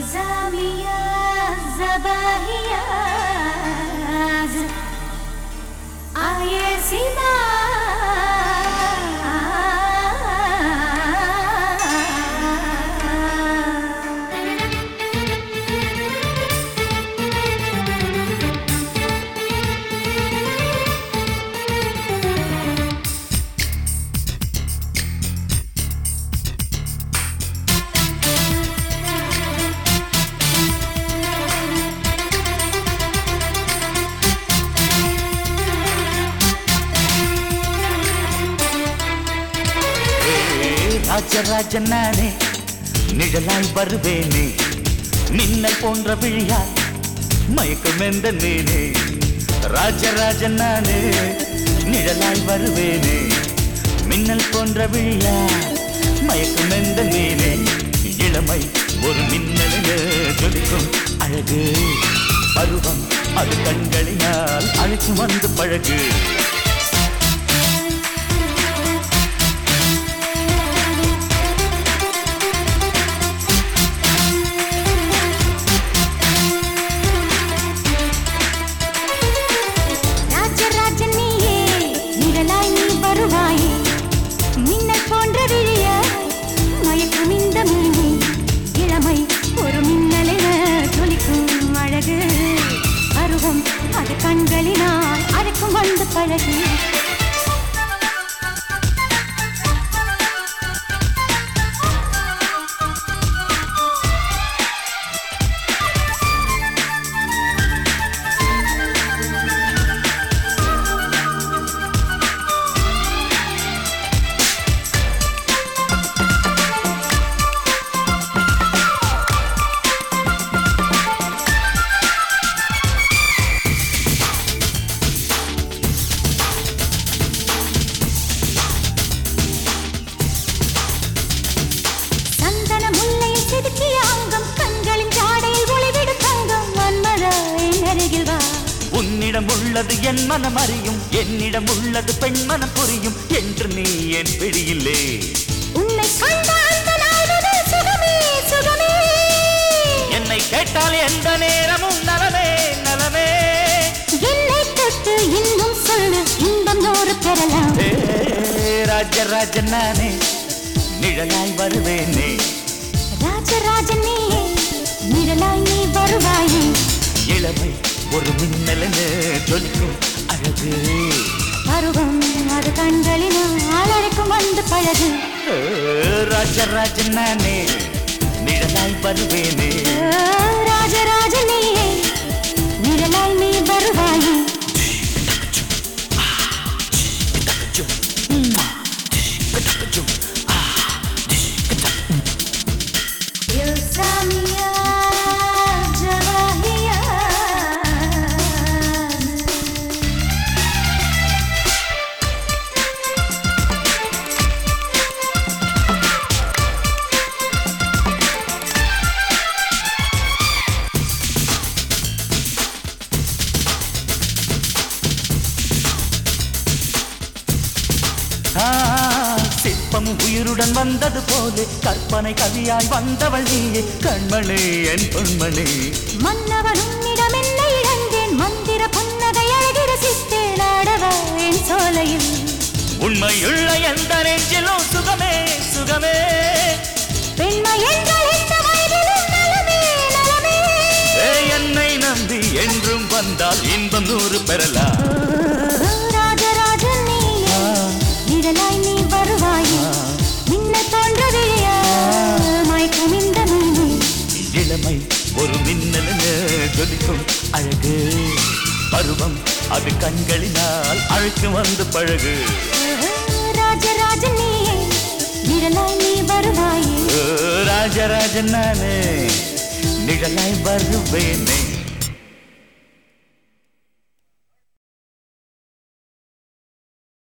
زامية زباهية آية ராஜராஜன் நானே நிழலாய் வருவேனே மின்னல் போன்ற விழியால் மயக்கம் எந்த நீனே ராஜராஜன் நானே நிழலாய் வருவேனே மின்னல் போன்ற விழியால் மயக்கம் எந்த நீனே இளமை ஒரு மின்னலின ஜொலிக்கும் அழகு பருவம் அது கண்களினால் அழைத்து வந்து பழகு ராஜராஜன் நீயே நிழலாய் நீ வருவாயே மின்னல் போன்ற விழிய மயக்கும் இந்த மீனே இளமை ஒரு மின்னலென ஜொலிக்கும் அழகு பருவம் அது கண்களினால் அழைக்கும் வந்து பழகு சந்தன முல்லையில் செதுக்கிய அங்கம் கண்களின் ஜாடையில் ஒளிவிடும் தங்கம் மன்மதா என் அருகில் வா உன்னிடம் உள்ளது என் மனம் அறியும் என்னிடம் உள்ளது பெண் மனம் புரியும் என்று நீ என் பிடியில்லே உன்னை கண்ட அந்த நாள் முதல் சுகமே சுகமே என்னை கேட்டால் எந்த நேரமும் நலமே நலமே என்னை தொட்டு இன்னும் சொல்லு இன்பம் நூறு பெறலாம் ஏ, ராஜராஜன் நானே நிழலாய் வருவேனே ராஜராஜன் நீயே நிழலாய் நீ வருவாயே இளமை ஒரு மின்னலென ஜொலிக்கும் அழகு பருவம் அது கண்களினால் அழைக்கும் வந்து பழகு ஏ, ராஜராஜன் நானே நிழலாய் வருவேனே ராஜராஜன் நீயே நிழலாய் நீ வருவாயே يلزميا جواهيا ஆ, சிற்பம் உயிருடன் வந்தது போலே கற்பனை கவியாய் வந்தவள் நீயே கண்மணி என் பொன்மணி மன்னவன் உன்னிடம் என்ன இழந்தேன் மந்திர புன்னகை அழகி ரசித்தேன் ஆடவா என் சோலையில் உண்மையுள்ள எந்த நெஞ்சிலும் சுகமே சுகமே பெண்மை என்றால் எந்த வயதிலும் நலமே நலமே ஏ, என்னை நம்பி என்றும் வந்தால் இன்பம் நூறு பெறலாம் ராஜராஜன் நீயே நிழலாய் நீ வருவாயே மின்ன தோன்றவில்லையா மயக்கும் இந்த மீனே இளமை ஒரு மின்னலென ஜொலிக்கும் அழகு பருவம் அது கண்களினால் அழைத்து வந்து பழகு ராஜராஜன் நீயே நிழலாய் நீ வருவாயே ஓ, ராஜராஜன் நானே நிழலாய் வருவேனே